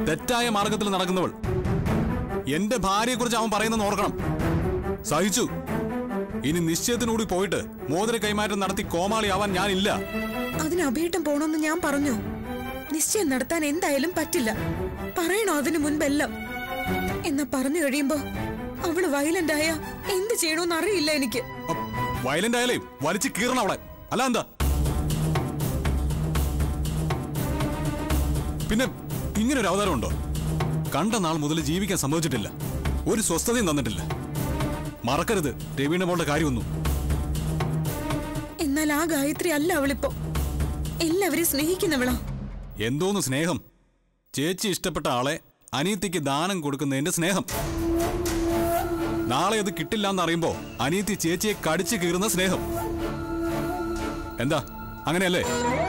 തെറ്റായ മാർഗത്തിൽ നടക്കുന്നവൾ എന്റെ ഭാര്യയെക്കുറിച്ച് അവൻ പറയുന്നെന്ന് ഓർക്കണം സഹിച്ചു ഇനി നിശ്ചയത്തിനുകൂടി പോയിട്ട് മോതിര കൈമാറ്റം നടത്തി കോമാളിയാവാൻ ഞാനില്ല അതിന് അഭിയേട്ടം പോണോന്ന് ഞാൻ പറഞ്ഞു നിശ്ചയം നടത്താൻ എന്തായാലും പറ്റില്ല പറയണോ അതിനു മുൻപെല്ലാം എന്നാ പറഞ്ഞു കഴിയുമ്പോ അവള് വയലന്റ് ആയ എന്ത് ചെയ്യണോന്ന് അറിയില്ല എനിക്ക് വയലന്റ് ആയാലേ വലിച്ചു കീറണം അവളെ അല്ല എന്താ പിന്നെ ഇങ്ങനെ ഒരു അവതാരം ഉണ്ടോ കണ്ട നാൾ മുതൽ ജീവിക്കാൻ സമ്മതിച്ചിട്ടില്ല ഒരു സ്വസ്ഥതയും തന്നിട്ടില്ല മറക്കരുത് രവീണ മോളുടെ കാര്യമൊന്നും എന്നാൽ ആ ഗായത്രി അല്ല അവളിപ്പോ എല്ലാവരെയും സ്നേഹിക്കുന്നവളാ എന്തോന്ന് സ്നേഹം ചേച്ചി ഇഷ്ടപ്പെട്ട ആളെ അനിയത്തിക്ക് ദാനം കൊടുക്കുന്നതിന്റെ സ്നേഹം നാളെ അത് കിട്ടില്ല എന്നറിയുമ്പോ അനിയത്തി ചേച്ചിയെ കടിച്ചു കീറുന്ന സ്നേഹം എന്താ അങ്ങനെയല്ലേ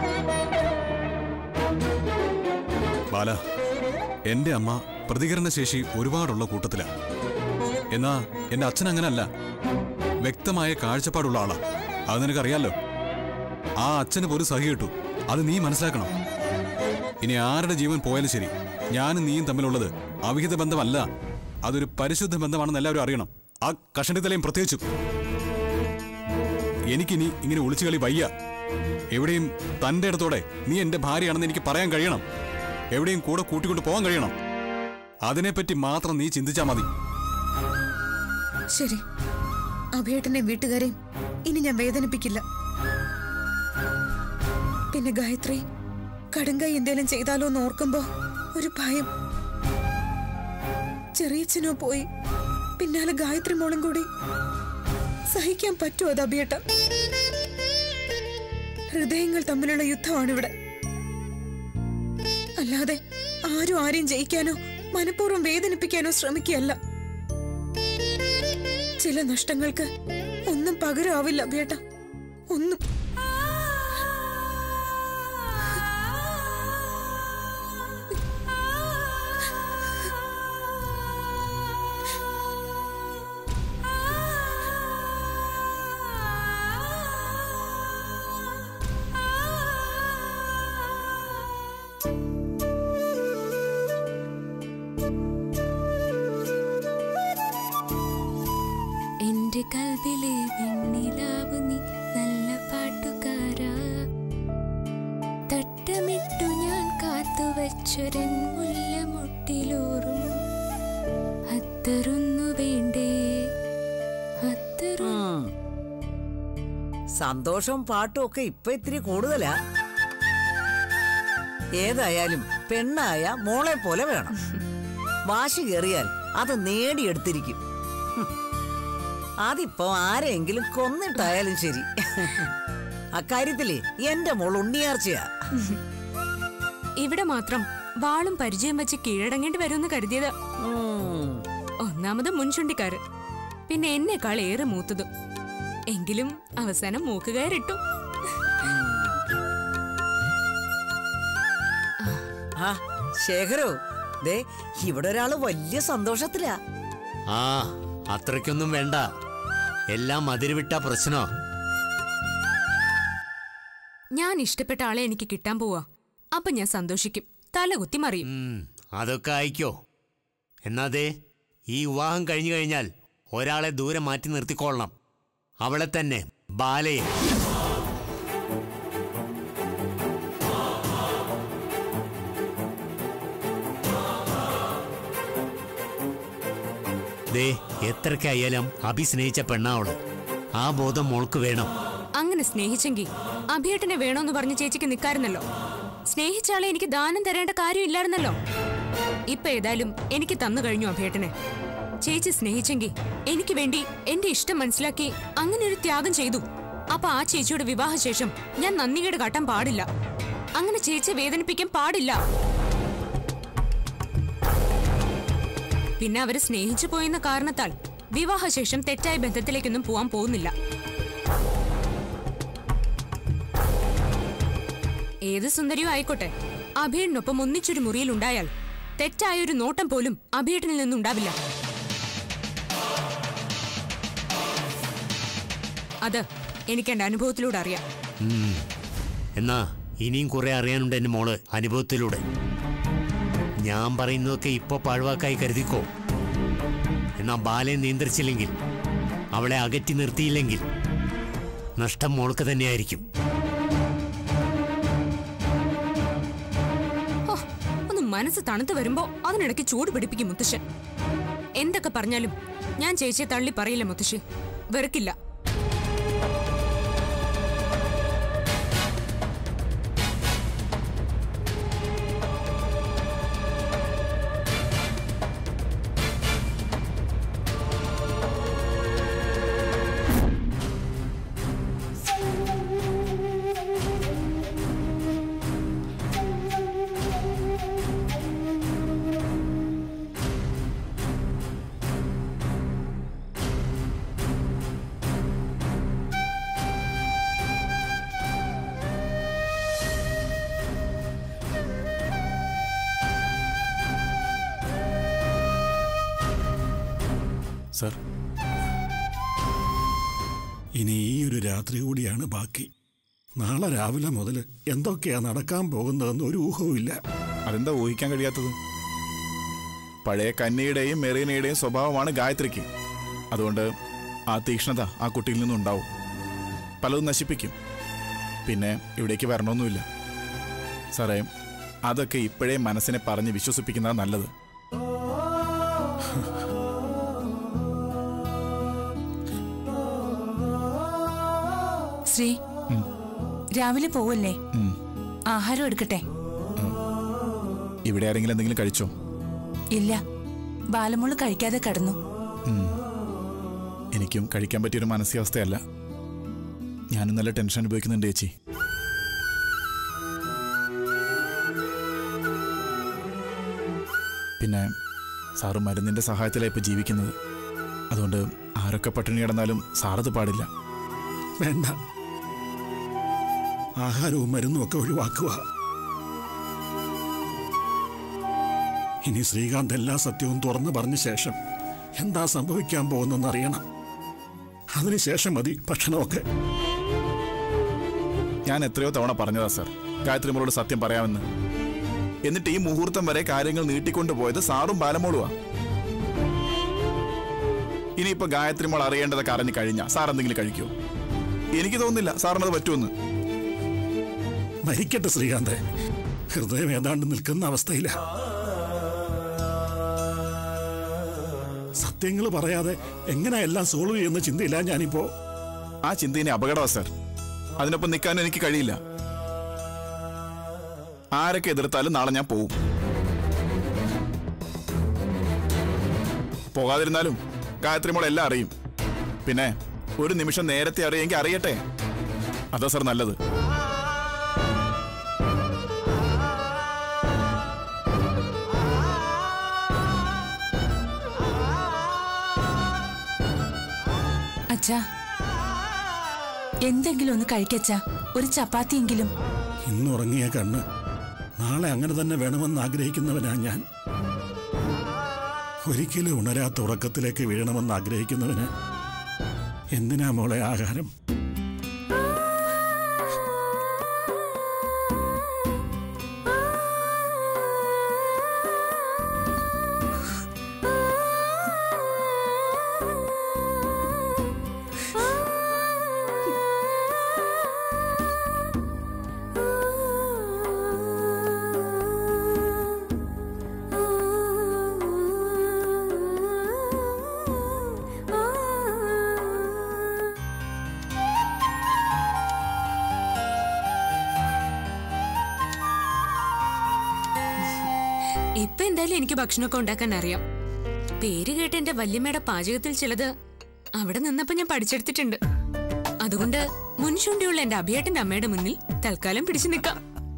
ബാല എന്റെ അമ്മ പ്രതികരണശേഷി ഒരുപാടുള്ള കൂട്ടത്തിലാ എന്നാ എന്റെ അച്ഛൻ അങ്ങനല്ല വ്യക്തമായ കാഴ്ചപ്പാടുള്ള ആളാ അത് നിനക്കറിയാലോ ആ അച്ഛന് പോലും സഹി കിട്ടു അത് നീ മനസ്സിലാക്കണം ഇനി ആരുടെ ജീവൻ പോയാലും ശരി ഞാനും നീയും തമ്മിലുള്ളത് അവിഹിത ബന്ധമല്ല അതൊരു പരിശുദ്ധ ബന്ധമാണെന്ന് എല്ലാവരും അറിയണം ആ കഷണ്ടിത്തലയും പ്രത്യേകിച്ചും എനിക്കിനി ഇങ്ങനെ ഒളിച്ചുകളി വയ്യ എവിടെയും തന്റെ ഇടത്തോടെ നീ എന്റെ ഭാര്യയാണെന്ന് എനിക്ക് പറയാൻ കഴിയണം എവിടെയും കൂടെ കൂട്ടിക്കൊണ്ട് പോകാൻ കഴിയണം അതിനെപ്പറ്റി മാത്രം നീ ചിന്തിച്ചാ മതി ശരി അഭിയേട്ടനെ വീട്ടുകാരെയും ഇനി ഞാൻ വേദനിപ്പിക്കില്ല പിന്നെ ഗായത്രി കടുങ്കായി എന്തേലും ചെയ്താലോ എന്ന് ഓർക്കുമ്പോ ഒരു ഭയം ചെറിയച്ഛനോ പോയി പിന്നാലെ ഗായത്രി മോളും കൂടി സഹിക്കാൻ പറ്റുമോ അത് അഭിയേട്ട ഹൃദയങ്ങൾ തമ്മിലുള്ള യുദ്ധമാണിവിടെ അല്ലാതെ ആരും ആരെയും ജയിക്കാനോ മനഃപൂർവ്വം വേദനിപ്പിക്കാനോ ശ്രമിക്കുകയല്ല ചില നഷ്ടങ്ങൾക്ക് ഒന്നും പകരമാവില്ല അഭിയേട്ട ഒന്നും എന്റെ കൽവിലെ വെണ്ണിലാവു നീ നല്ല പാട്ടുകാരാ തട്ടമിട്ടു ഞാൻ കാത്തുവച്ചൊരൻ മുല്ലമുട്ടിലൂറും അത്തറുന്നു വേണ്ടേ അത്തറു ഉം. സന്തോഷവും പാട്ടും ഒക്കെ ഇപ്പൊ ഇത്തിരി കൂടുതലാ ഏതായാലും പെണ്ണായ മോളെ പോലെ വേണം വാശി കയറിയാൽ അത് നേടിയെടുത്തിരിക്കും ഹും. അതിപ്പോ ആരെങ്കിലും കൊന്നിട്ടായാലും ശരി അക്കാര്യത്തില് എന്റെ മോൾ ഉണ്ണിയാർച്ചയാ ഇവിടെ മാത്രം വാളും പരിചയം വെച്ച് കീഴടങ്ങേണ്ടി വരുമെന്ന് കരുതിയത് ഉം. ഒന്നാമത് മുൻചുണ്ടിക്കാര് പിന്നെ എന്നെക്കാൾ ഏറെ മൂത്തതും എങ്കിലും അവസാനം മൂക്കുകയറിട്ടു ആ ശേഖരോ ദേ ഇവിടെ ഒരാള് വലിയ സന്തോഷത്തിലാ ആ അത്രയ്ക്കൊന്നും വേണ്ട എല്ലാം അതിരുവിട്ട പ്രശ്നോ ഞാൻ ഇഷ്ടപ്പെട്ട ആളെ എനിക്ക് കിട്ടാൻ പോവാ അപ്പൊ ഞാൻ സന്തോഷിക്കും തലകുത്തി മറിയും ഉം, അതൊക്കെ അയക്കോ എന്നാതേ ഈ വിവാഹം കഴിഞ്ഞു കഴിഞ്ഞാൽ ഒരാളെ ദൂരെ മാറ്റി നിർത്തിക്കൊള്ളണം അവളെ തന്നെ ബാലയെ ദേ എത്രയ്ക്കായാലും അഭി സ്നേഹിച്ച പെണ്ണാ അവള് ആ ബോധം മോൾക്ക് വേണം അങ്ങനെ സ്നേഹിച്ചെങ്കിൽ അഭിയേട്ടനെ വേണോന്ന് പറഞ്ഞ് ചേച്ചിക്ക് നിൽക്കാറുന്നല്ലോ സ്നേഹിച്ച ആളെ എനിക്ക് ദാനം തരേണ്ട കാര്യമില്ലായിരുന്നല്ലോ ഇപ്പൊ ഏതായാലും എനിക്ക് തന്നു കഴിഞ്ഞു അഭിയേട്ടനെ ചേച്ചി സ്നേഹിച്ചെങ്കിൽ എനിക്ക് വേണ്ടി എന്റെ ഇഷ്ടം മനസ്സിലാക്കി അങ്ങനെ ഒരു ത്യാഗം ചെയ്തു അപ്പൊ ആ ചേച്ചിയുടെ വിവാഹശേഷം ഞാൻ നന്ദികേട് കാട്ടാൻ പാടില്ല അങ്ങനെ ചേച്ചിയെ വേദനിപ്പിക്കാൻ പാടില്ല പിന്നെ അവര് സ്നേഹിച്ചു പോയെന്ന കാരണത്താൽ വിവാഹശേഷം തെറ്റായ ബന്ധത്തിലേക്കൊന്നും പോവാൻ പോകുന്നില്ല ഏത് സുന്ദരിയോ ആയിക്കോട്ടെ അഭിയേട്ടനൊപ്പം ഒന്നിച്ചൊരു മുറിയിൽ ഉണ്ടായാൽ തെറ്റായ ഒരു നോട്ടം പോലും അഭിയേട്ടനിൽ നിന്നുണ്ടാവില്ല അത് എനിക്ക് എന്റെ അനുഭവത്തിലൂടെ അറിയാം ഉം. എന്നാ ഇനിയും കുറെ അറിയാനുണ്ട് എൻ്റെ മോള് അനുഭവത്തിലൂടെ ഞാൻ പറയുന്നതൊക്കെ ഇപ്പൊ പാഴ്വാക്കായി കരുതിക്കോ എന്നാ ബാലയെ നിയന്ത്രിച്ചില്ലെങ്കിൽ അവളെ അകറ്റി നിർത്തിയില്ലെങ്കിൽ നഷ്ടം മോൾക്ക് തന്നെയായിരിക്കും ഹോ, ഒന്ന് മനസ്സ് തണുത്ത് വരുമ്പോ അതിനിടയ്ക്ക് ചൂട് പിടിപ്പിക്കും മുത്തശ്ശൻ എന്തൊക്കെ പറഞ്ഞാലും ഞാൻ ചേച്ചിയെ തള്ളി പറയില്ല മുത്തശ്ശി വെറുക്കില്ല സർ ഇനി ഈ ഒരു രാത്രി കൂടിയാണ് ബാക്കി നാളെ രാവിലെ മുതൽ എന്തൊക്കെയാ നടക്കാൻ പോകുന്നതെന്ന് ഒരു ഊഹവുമില്ല അതെന്താ ഊഹിക്കാൻ കഴിയാത്തത് പഴയ കന്യയുടെയും മെറീനയുടെയും സ്വഭാവമാണ് ഗായത്രിക്ക് അതുകൊണ്ട് ആ തീക്ഷ്ണത ആ കുട്ടിയിൽ നിന്നുണ്ടാവും പലതും നശിപ്പിക്കും പിന്നെ ഇവിടേക്ക് വരണമെന്നുമില്ല സാറേ അതൊക്കെ ഇപ്പോഴേ മനസ്സിനെ പറഞ്ഞ് വിശ്വസിപ്പിക്കുന്നതാ നല്ലത് ശ്രീ രാവിലെ പോവല്ലേ ഉം. ആഹാരം എടുക്കട്ടെ ഇവിടെ ആരെങ്കിലും എന്തെങ്കിലും കഴിച്ചോ ഇല്ല ബാലമോള് കഴിക്കാതെ കടന്നു ഉം. എനിക്കും കഴിക്കാൻ പറ്റിയൊരു മാനസികാവസ്ഥയല്ല ഞാനും നല്ല ടെൻഷൻ അനുഭവിക്കുന്നുണ്ട് ചേച്ചി പിന്നെ സാറ് മരുന്നിന്റെ സഹായത്തിലാണ് ഇപ്പൊ ജീവിക്കുന്നത് അതുകൊണ്ട് ആരൊക്കെ പട്ടിണി കിടന്നാലും സാറത് പാടില്ല വേണ്ട ആഹാരവും മരുന്നും ഒക്കെ ഒഴിവാക്കുക ഇനി ശ്രീകാന്ത് എല്ലാ സത്യവും തുറന്നു പറഞ്ഞ ശേഷം എന്താ സംഭവിക്കാൻ പോകുന്നെന്ന് അറിയണം അതിനുശേഷം മതി ഭക്ഷണമൊക്കെ ഞാൻ എത്രയോ തവണ പറഞ്ഞതാ സാർ ഗായത്രി മോളോട് സത്യം പറയാമെന്ന് എന്നിട്ട് ഈ മുഹൂർത്തം വരെ കാര്യങ്ങൾ നീട്ടിക്കൊണ്ടുപോയത് സാറും ബാലമോളുവാ ഇനിയിപ്പോ ഗായത്രി മോൾ അറിയേണ്ടതൊക്കെ അറിഞ്ഞു കഴിഞ്ഞാ സാർ എന്തെങ്കിലും കഴിക്കുമോ എനിക്ക് തോന്നുന്നില്ല സാറിനത് പറ്റുമെന്ന് മരിക്കട്ടെ ശ്രീകാന്ത് ഹൃദയം ഏതാണ്ട് നിൽക്കുന്ന അവസ്ഥയില സത്യങ്ങൾ പറയാതെ എങ്ങനെ എല്ലാം സോൾവ് ചെയ്യുന്ന ചിന്തയില്ല ഞാനിപ്പോ ആ ചിന്തയിനെ അപകടമാ സാർ അതിനൊപ്പം നിൽക്കാനും എനിക്ക് കഴിയില്ല ആരൊക്കെ എതിർത്താലും നാളെ ഞാൻ പോവും പോകാതിരുന്നാലും ഗായത്രി മോൾ എല്ലാം അറിയും പിന്നെ ഒരു നിമിഷം നേരത്തെ അറിയെങ്കിൽ അറിയട്ടെ അതാ സാർ നല്ലത് അച്ഛാ എന്തെങ്കിലും ഒന്ന് കഴിക്കച്ചാ ഒരു ചപ്പാത്തിയെങ്കിലും ഇന്നുറങ്ങിയ കണ്ണ് നാളെ അങ്ങനെ തന്നെ വേണമെന്ന് ആഗ്രഹിക്കുന്നവനാ ഞാൻ ഒരിക്കലും ഉണരാത്ത ഉറക്കത്തിലേക്ക് വീഴണമെന്ന് ആഗ്രഹിക്കുന്നവന് എന്തിനാ മോളെ ആഹാരം ഇപ്പൊ എന്തായാലും എനിക്ക് ഭക്ഷണമൊക്കെ ഉണ്ടാക്കാൻ അറിയാം പേര് കേട്ട് എന്റെ വല്യമ്മയുടെ പാചകത്തിൽ ചിലത് അവിടെ നിന്നപ്പോ ഞാൻ പഠിച്ചെടുത്തിട്ടുണ്ട് അതുകൊണ്ട് മുൻചൂണ്ടിയുള്ള എന്റെ അഭിയേട്ടന്റെ അമ്മയുടെ മുന്നിൽ തൽക്കാലം പിടിച്ചു നിൽക്കാം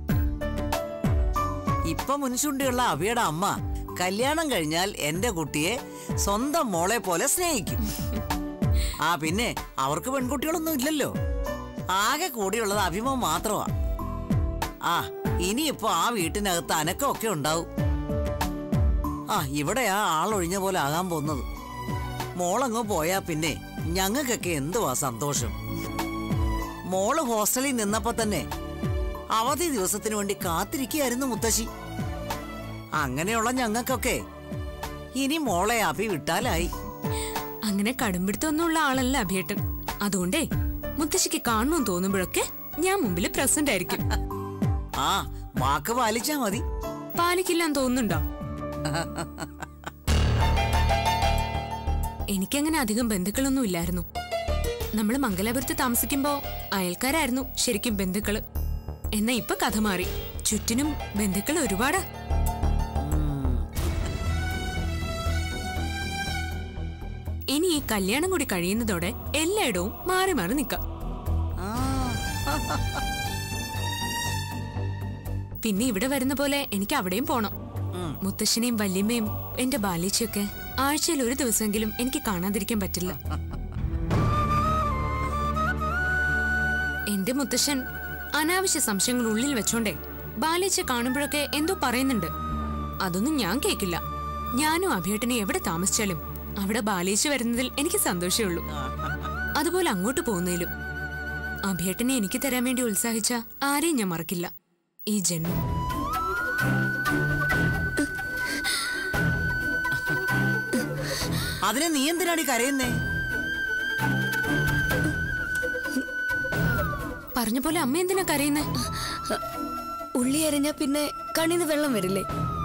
ഇപ്പൊ മുൻചുണ്ടിയുള്ള അവിയുടെ അമ്മ കല്യാണം കഴിഞ്ഞാൽ എന്റെ കുട്ടിയെ സ്വന്തം മോളെ പോലെ സ്നേഹിക്കും ആ പിന്നെ അവർക്ക് പെൺകുട്ടികളൊന്നും ഇല്ലല്ലോ ആകെ കൂടിയുള്ളത് അഭിമം മാത്രമാ ആ ഇനിയിപ്പോ ആ വീട്ടിനകത്ത് അനക്കമൊക്കെ ഉണ്ടാവും ആ ഇവിടെയാ ആളൊഴിഞ്ഞ പോലെ ആകാൻ പോകുന്നത് മോളങ്ങ് പോയാ പിന്നെ ഞങ്ങൾക്കൊക്കെ എന്തുവാ സന്തോഷം മോള് ഹോസ്റ്റലിൽ നിന്നപ്പോ തന്നെ അവധി ദിവസത്തിന് വേണ്ടി കാത്തിരിക്കുകയായിരുന്നു മുത്തശ്ശി അങ്ങനെയുള്ള ഞങ്ങൾക്കൊക്കെ ഇനി മോളെ അഭി വിട്ടാലായി അങ്ങനെ കടുംപിടുത്തൊന്നുമുള്ള ആളല്ല അഭിയേട്ടൻ അതുകൊണ്ടേ മുത്തശ്ശിക്ക് കാണണമെന്ന് തോന്നുമ്പോഴൊക്കെ ഞാൻ മുമ്പിൽ പ്രസന്റ് ആയിരിക്കും ആ വാക്ക് പാലിച്ചാ മതി പാലിക്കില്ലാന്ന് തോന്നുന്നുണ്ടോ എനിക്കങ്ങനെ അധികം ബന്ധുക്കളൊന്നും ഇല്ലായിരുന്നു നമ്മൾ മംഗലാപുരത്ത് താമസിക്കുമ്പോ അയൽക്കാരായിരുന്നു ശരിക്കും ബന്ധുക്കള് എന്നാ ഇപ്പൊ കഥ മാറി ചുറ്റിനും ബന്ധുക്കൾ ഒരുപാടാ ഇനി ഈ കല്യാണം കൂടി കഴിയുന്നതോടെ എല്ലായിടവും മാറി മാറി നിക്കാം പിന്നെ ഇവിടെ വരുന്ന പോലെ എനിക്ക് അവിടെയും പോണം മുത്തശ്ശനെയും വല്യമ്മയും എന്റെ ബാലേച്ചിയൊക്കെ ആഴ്ചയിൽ ഒരു ദിവസമെങ്കിലും എനിക്ക് കാണാതിരിക്കാൻ പറ്റില്ല എന്റെ മുത്തശ്ശൻ അനാവശ്യ സംശയങ്ങൾ ഉള്ളിൽ വെച്ചോണ്ടേ ബാലേച്ച കാണുമ്പോഴൊക്കെ എന്തോ പറയുന്നുണ്ട് അതൊന്നും ഞാൻ കേക്കില്ല ഞാനും അഭിയേട്ടനെ എവിടെ താമസിച്ചാലും അവിടെ ബാലേച്ച് വരുന്നതിൽ എനിക്ക് സന്തോഷമേ ഉള്ളൂ അതുപോലെ അങ്ങോട്ട് പോകുന്നതിലും അഭിയേട്ടനെ എനിക്ക് തരാൻ വേണ്ടി ഉത്സാഹിച്ച ആരെയും ഞാൻ മറക്കില്ല ഈ ജന്മം അതിനെ നീ എന്തിനാടി കരയുന്നേ പറഞ്ഞ പോലെ അമ്മ എന്തിനാ കരയുന്നേ ഉള്ളി അരിഞ്ഞാ പിന്നെ കണ്ണിന്ന് വെള്ളം വരില്ലേ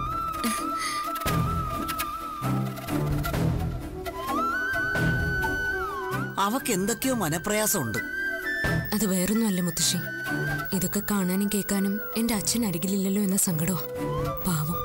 അവക്ക് എന്തൊക്കെയോ മനപ്രയാസമുണ്ട് അത് വേറൊന്നുമല്ല മുത്തശ്ശി ഇതൊക്കെ കാണാനും കേൾക്കാനും എന്റെ അച്ഛൻ അരികിലില്ലല്ലോ എന്ന സങ്കടമാ പാവം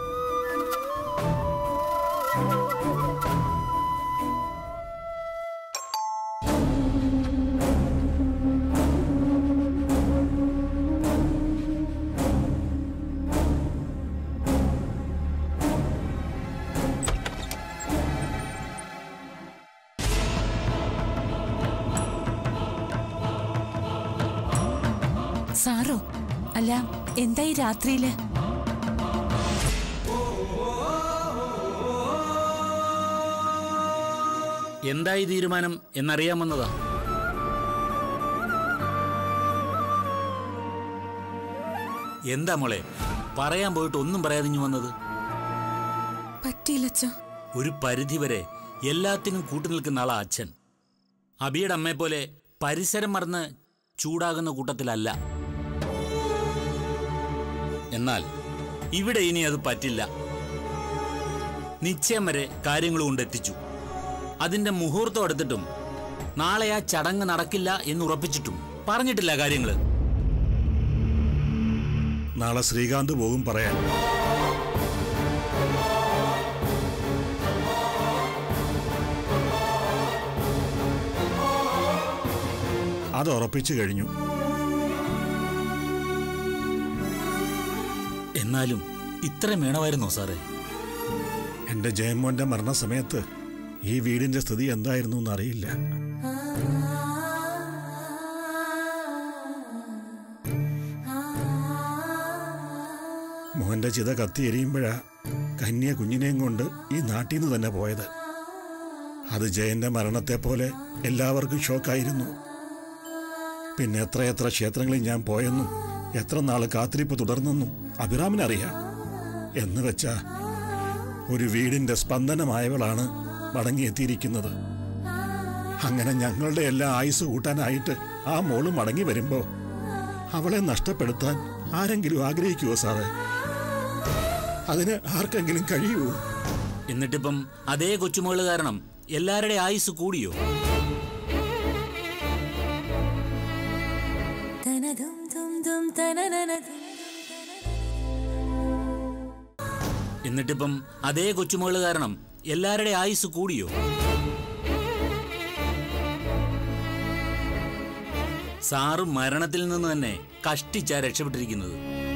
സാറോ അല്ല എന്താ ഈ രാത്രിയില് എന്തായി തീരുമാനം എന്നറിയാമെന്നതാ എന്താ മോളെ പറയാൻ പോയിട്ട് ഒന്നും പറയാതിഞ്ഞു വന്നത് പറ്റിയില്ലച്ച ഒരു പരിധിവരെ എല്ലാത്തിനും കൂട്ടുനിൽക്കുന്ന ആളാ അച്ഛൻ അബിയുടെ അമ്മയെ പോലെ പരിസരം മറന്ന് ചൂടാകുന്ന കൂട്ടത്തിലല്ല എന്നാൽ ഇവിടെ ഇനി അത് പറ്റില്ല നിശ്ചയം വരെ കാര്യങ്ങൾ കൊണ്ടെത്തിച്ചു അതിന്റെ മുഹൂർത്തം എടുത്തിട്ടും നാളെ ആ ചടങ്ങ് നടക്കില്ല എന്ന് ഉറപ്പിച്ചിട്ടും പറഞ്ഞിട്ടില്ല കാര്യങ്ങള് നാളെ ശ്രീകാന്ത് പോകും പറയാൻ അത് ഉറപ്പിച്ചു കഴിഞ്ഞു എന്നാലും ഇത്രയും വേണമായിരുന്നോ സാറേ എന്റെ ജയമോന്റെ മരണസമയത്ത് ഈ വീടിന്റെ സ്ഥിതി എന്തായിരുന്നു എന്നറിയില്ല മോന്റെ ചിത കത്തിയെരിയുമ്പോഴാ കന്യ കുഞ്ഞിനെയും കൊണ്ട് ഈ നാട്ടിൽ നിന്ന് തന്നെ പോയത് അത് ജയന്റെ മരണത്തെ പോലെ എല്ലാവർക്കും ഷോക്കായിരുന്നു പിന്നെ എത്രയെത്ര ക്ഷേത്രങ്ങളിൽ ഞാൻ പോയെന്നും എത്ര നാൾ കാത്തിരിപ്പ് തുടർന്നെന്നും അഭിറാമിനറിയാം എന്ന് വെച്ചാ ഒരു വീടിന്റെ സ്പന്ദനമായവളാണ് മടങ്ങിയെത്തിയിരിക്കുന്നത് അങ്ങനെ ഞങ്ങളുടെ എല്ലാ ആയുസ് കൂട്ടാനായിട്ട് ആ മോള് മടങ്ങി വരുമ്പോ അവളെ നഷ്ടപ്പെടുത്താൻ ആരെങ്കിലും ആഗ്രഹിക്കുവോ സാറേ അതിന് ആർക്കെങ്കിലും കഴിയുമോ എന്നിട്ടിപ്പം അതേ കൊച്ചുമകള് കാരണം എല്ലാവരുടെ ആയുസ് കൂടിയോ എന്നിട്ടിപ്പം അതേ കൊച്ചുമകള് കാരണം എല്ലാവരുടെ ആയുസ് കൂടിയോ സാറ് മരണത്തിൽ നിന്ന് തന്നെ കഷ്ടിച്ചാ രക്ഷപ്പെട്ടിരിക്കുന്നത്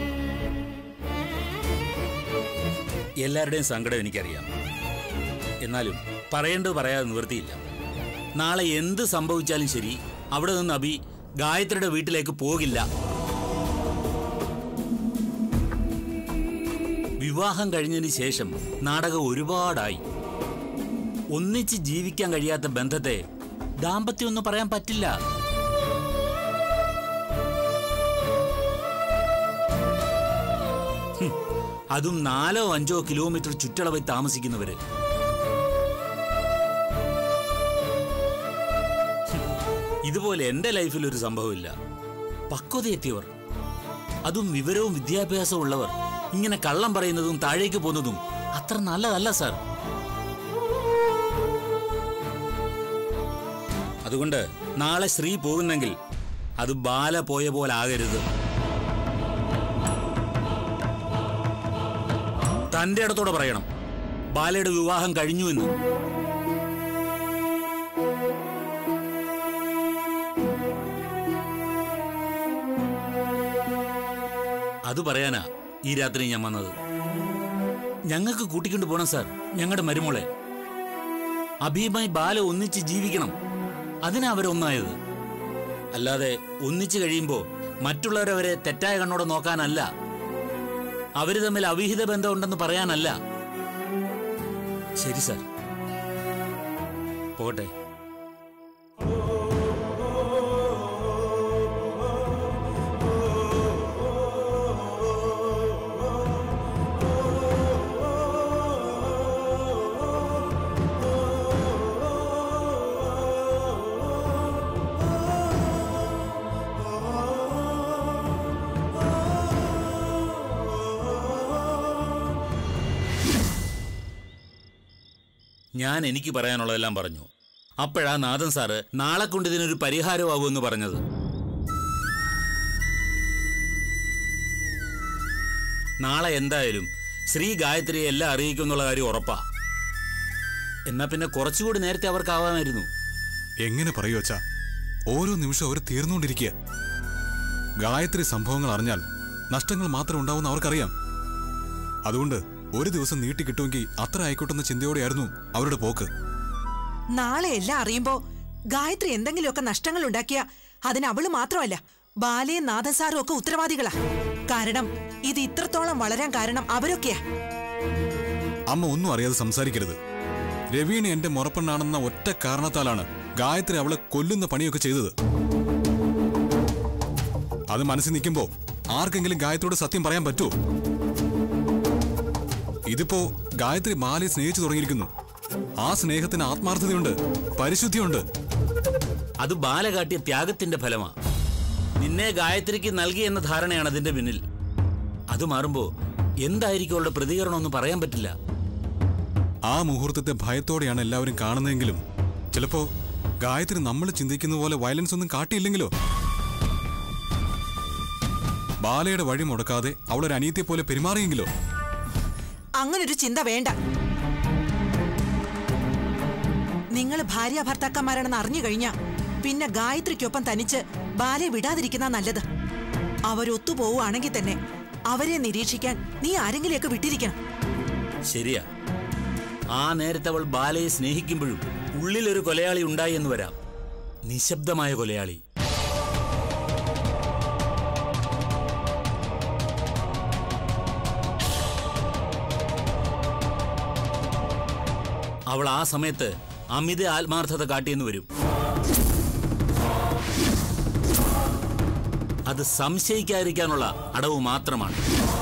എല്ലാവരുടെയും സങ്കടം എനിക്കറിയാം എന്നാലും പറയേണ്ടത് പറയാതെ നിവൃത്തിയില്ല നാളെ എന്ത് സംഭവിച്ചാലും ശരി അവിടെ നിന്ന് അഭി ഗായത്രിയുടെ വീട്ടിലേക്ക് പോകില്ല വിവാഹം കഴിഞ്ഞതിന് ശേഷം നാടകം ഒരുപാടായി ഒന്നിച്ച് ജീവിക്കാൻ കഴിയാത്ത ബന്ധത്തെ ദാമ്പത്യം ഒന്നും പറയാൻ പറ്റില്ല ഹും, അതും നാലോ അഞ്ചോ കിലോമീറ്റർ ചുറ്റളവിൽ താമസിക്കുന്നവര് ഇതുപോലെ എന്റെ ലൈഫിൽ ഒരു സംഭവമില്ല പക്വതയെത്തിയവർ അതും വിവരവും വിദ്യാഭ്യാസവും ഉള്ളവർ ഇങ്ങനെ കള്ളം പറയുന്നതും താഴേക്ക് പോകുന്നതും അത്ര നല്ലതല്ല സാർ അതുകൊണ്ട് നാളെ ശ്രീ പോകുന്നെങ്കിൽ അത് ബാല പോയ പോലെ ആകരുത് തന്റെ ഇടത്തോടെ പറയണം ബാലയുടെ വിവാഹം കഴിഞ്ഞു എന്ന് അത് പറയാനാ ഈ രാത്രി ഞാൻ വന്നത് ഞങ്ങൾക്ക് കൂട്ടിക്കൊണ്ട് പോണം സാർ ഞങ്ങളുടെ മരുമോളെ അഭിയുമായി ബാല ഒന്നിച്ച് ജീവിക്കണം അതിനാ അവരൊന്നായത് അല്ലാതെ ഒന്നിച്ചു കഴിയുമ്പോ മറ്റുള്ളവരവരെ തെറ്റായ കണ്ണോടെ നോക്കാനല്ല അവര് തമ്മിൽ അവിഹിത ബന്ധമുണ്ടെന്ന് പറയാനല്ല ശരി സാർ പോട്ടെ ഞാൻ എനിക്ക് പറയാനുള്ളതെല്ലാം പറഞ്ഞു അപ്പോഴാ നാഥൻ സാറ് നാളെ കൊണ്ട് ഇതിനൊരു പരിഹാരമാകുമെന്ന് പറഞ്ഞത് നാളെ എന്തായാലും ശ്രീ ഗായത്രിയെ എല്ലാം അറിയിക്കും എന്നുള്ള കാര്യം ഉറപ്പാ എന്നാ പിന്നെ കുറച്ചുകൂടി നേരത്തെ അവർക്കാവാമായിരുന്നു എങ്ങനെ പറയൂ അച്ഛാ ഓരോ നിമിഷവും അവർ തീർന്നുകൊണ്ടിരിക്കുക ഗായത്രി സംഭവങ്ങൾ അറിഞ്ഞാൽ നഷ്ടങ്ങൾ മാത്രം ഉണ്ടാവുമെന്ന് അവർക്കറിയാം അതുകൊണ്ട് ഒരു ദിവസം നീട്ടി കിട്ടുമെങ്കിൽ അത്ര ആയിക്കോട്ടെന്ന ചിന്തയോടെയായിരുന്നു അവരുടെ പോക്ക് നാളെ എല്ലാം അറിയുമ്പോ ഗായത്രി എന്തെങ്കിലുമൊക്കെ നഷ്ടങ്ങൾ ഉണ്ടാക്കിയ അതിന് അവള് മാത്രമല്ല ബാലയും നാഥസാറും ഒക്കെ ഉത്തരവാദികളാ കാരണം ഇത് ഇത്രത്തോളം വളരാൻ കാരണം അവരൊക്കെയാ അമ്മ ഒന്നും അറിയാതെ സംസാരിക്കരുത് രവീണ എന്റെ മുറപ്പെണ്ണാണെന്ന ഒറ്റ കാരണത്താലാണ് ഗായത്രി അവളെ കൊല്ലുന്ന പണിയൊക്കെ ചെയ്തത് അത് മനസ്സിൽ നിൽക്കുമ്പോ ആർക്കെങ്കിലും ഗായത്രിയോട് സത്യം പറയാൻ പറ്റുമോ ഇതിപ്പോ ഗായത്രി ബാലയെ സ്നേഹിച്ചു തുടങ്ങിയിരിക്കുന്നു ആ സ്നേഹത്തിന് ആത്മാർത്ഥതയുണ്ട് പരിശുദ്ധിയുണ്ട് അത് ബാല കാട്ടിയ ത്യാഗത്തിന്റെ ഫലമാ നിന്നെ ഗായത്രിക്ക് നൽകി എന്ന ധാരണയാണ് അതിന്റെ പിന്നിൽ അത് മാറുമ്പോ എന്തായിരിക്കും അവളുടെ പ്രതികരണം ഒന്നും പറയാൻ പറ്റില്ല ആ മുഹൂർത്തത്തെ ഭയത്തോടെയാണ് എല്ലാവരും കാണുന്നതെങ്കിലും ചിലപ്പോ ഗായത്രി നമ്മൾ ചിന്തിക്കുന്ന പോലെ വയലൻസ് ഒന്നും കാട്ടിയില്ലെങ്കിലോ ബാലയുടെ വഴി മുടക്കാതെ അവളൊരു അനിയത്തെ പോലെ പെരുമാറിയെങ്കിലോ അങ്ങനൊരു ചിന്ത വേണ്ട നിങ്ങൾ ഭാര്യ ഭർത്താക്കന്മാരാണെന്ന് അറിഞ്ഞു കഴിഞ്ഞാ പിന്നെ ഗായത്രിക്കൊപ്പം തനിച്ച് ബാലെ വിടാതിരിക്കുന്ന നല്ലത് അവരൊത്തുപോവുകയാണെങ്കിൽ തന്നെ അവരെ നിരീക്ഷിക്കാൻ നീ ആരെങ്കിലെയൊക്കെ വിട്ടിരിക്കണം ശരിയാ ആ നേരത്തെ അവൾ ബാലയെ സ്നേഹിക്കുമ്പോഴും ഉള്ളിലൊരു കൊലയാളി ഉണ്ടായി എന്ന് വരാം നിശബ്ദമായ കൊലയാളി അവൾ ആ സമയത്ത് അമിത ആത്മാർത്ഥത കാട്ടിയെന്ന് വരും അത് സംശയിക്കാതിരിക്കാനുള്ള അടവ് മാത്രമാണ്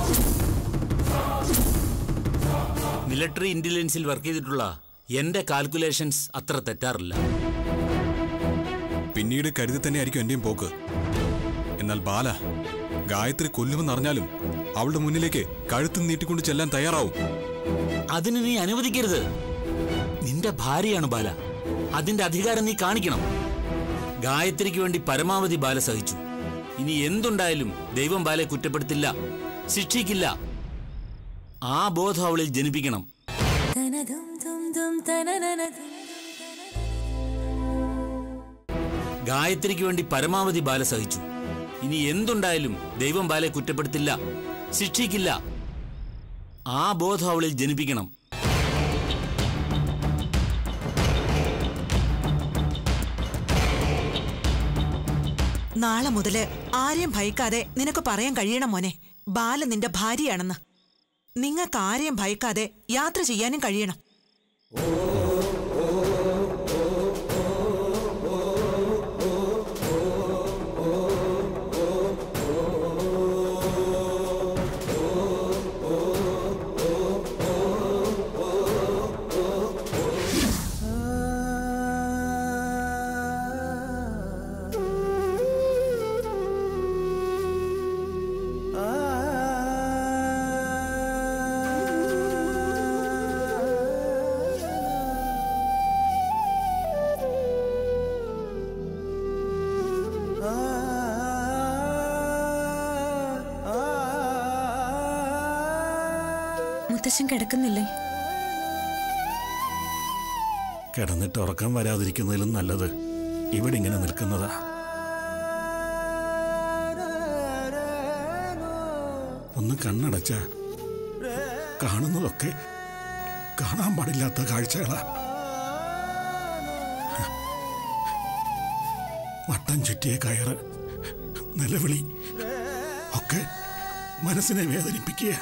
മിലിറ്ററി ഇന്റലിജൻസിൽ വർക്ക് ചെയ്തിട്ടുള്ള എന്റെ കാൽക്കുലേഷൻസ് അത്ര തെറ്റാറില്ല പിന്നീട് കരുതി തന്നെയായിരിക്കും എന്റെയും പോക്ക് എന്നാൽ ബാല ഗായത്രി കൊല്ലുമെന്നറിഞ്ഞാലും അവളുടെ മുന്നിലേക്ക് കഴുത്ത് നീട്ടിക്കൊണ്ട് ചെല്ലാൻ തയ്യാറാവും അതിന് നീ അനുവദിക്കരുത് നിന്റെ ഭാര്യയാണ് ബാല അതിന്റെ അധികാരം നീ കാണിക്കണം ഗായത്രിക്ക് വേണ്ടി പരമാവധി ബാല സഹിച്ചു ഇനി എന്തുണ്ടായാലും ദൈവം ബാലയെ കുറ്റപ്പെടുത്തില്ല ശിക്ഷിക്കില്ല ആ ബോധം അവളിൽ ജനിപ്പിക്കണം ഗായത്രിക്ക് വേണ്ടി പരമാവധി ബാല സഹിച്ചു ഇനി എന്തുണ്ടായാലും ദൈവം ബാലയെ കുറ്റപ്പെടുത്തില്ല ശിക്ഷിക്കില്ല ആ ബോധം അവളിൽ ജനിപ്പിക്കണം നാളെ മുതല് ആരെയും ഭയക്കാതെ നിനക്ക് പറയാൻ കഴിയണം മോനെ ബാല നിന്റെ ഭാര്യയാണെന്ന് നിങ്ങൾക്ക് ആരെയും ഭയക്കാതെ യാത്ര ചെയ്യാനും കഴിയണം മുത്തശ്ശൻ കിടക്കുന്നില്ലേ കിടന്നിട്ട് ഉറക്കം വരാതിരിക്കുന്നതിലും നല്ലത് ഇവിടെ ഇങ്ങനെ നിൽക്കുന്നതാ ഒന്ന് കണ്ണടച്ച കാണുന്നതൊക്കെ കാണാൻ പാടില്ലാത്ത കാഴ്ചകളാ വട്ടം ചുറ്റിയ കയറ് നിലവിളി ഒക്കെ മനസ്സിനെ വേദനിപ്പിക്കുക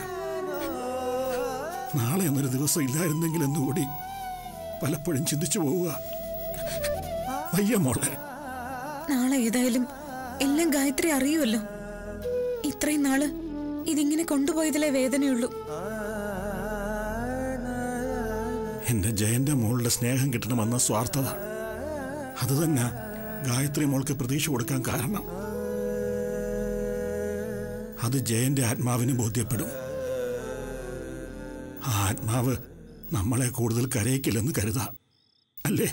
നാളെ എന്നൊരു ദിവസം ഇല്ലായിരുന്നെങ്കിൽ എന്നുകൂടി പലപ്പോഴും ചിന്തിച്ചു പോവുക വയ്യ മോളെ നാളെ ഏതായാലും എല്ലാം ഗായത്രി അറിയുമല്ലോ ഇത്രയും നാള് ഇതിങ്ങനെ കൊണ്ടുപോയതിലെ വേദനയുള്ളൂ എന്റെ ജയന്റെ മോളുടെ സ്നേഹം കിട്ടണമെന്ന സ്വാർത്ഥത അത് തന്നെ ഗായത്രി മോൾക്ക് പ്രതീക്ഷ കൊടുക്കാൻ കാരണം അത് ജയന്റെ ആത്മാവിന് ബോധ്യപ്പെടും ആ ആത്മാവ് നമ്മളെ കൂടുതൽ കരയിക്കില്ലെന്ന് കരുതാം അല്ലേ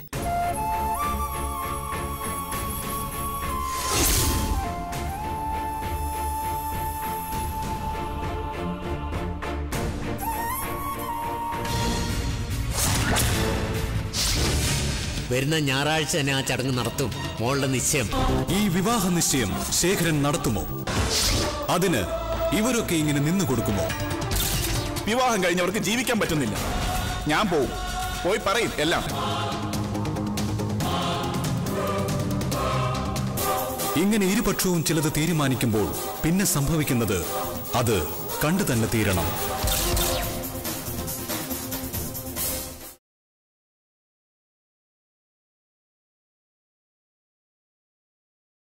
വരുന്ന ഞായറാഴ്ച തന്നെ ആ ചടങ്ങ് നടത്തും മോളുടെ നിശ്ചയം ഈ വിവാഹ നിശ്ചയം ശേഖരൻ നടത്തുമോ അതിന് ഇവരൊക്കെ ഇങ്ങനെ നിന്നു കൊടുക്കുമോ വിവാഹം കഴിഞ്ഞവർക്ക് ജീവിക്കാൻ പറ്റുന്നില്ല ഞാൻ പോവും പോയി പറയും എല്ലാം ഇങ്ങനെ ഇരുപക്ഷവും ചിലത് തീരുമാനിക്കുമ്പോൾ പിന്നെ സംഭവിക്കുന്നത് അത് കണ്ടു തന്നെ തീരണം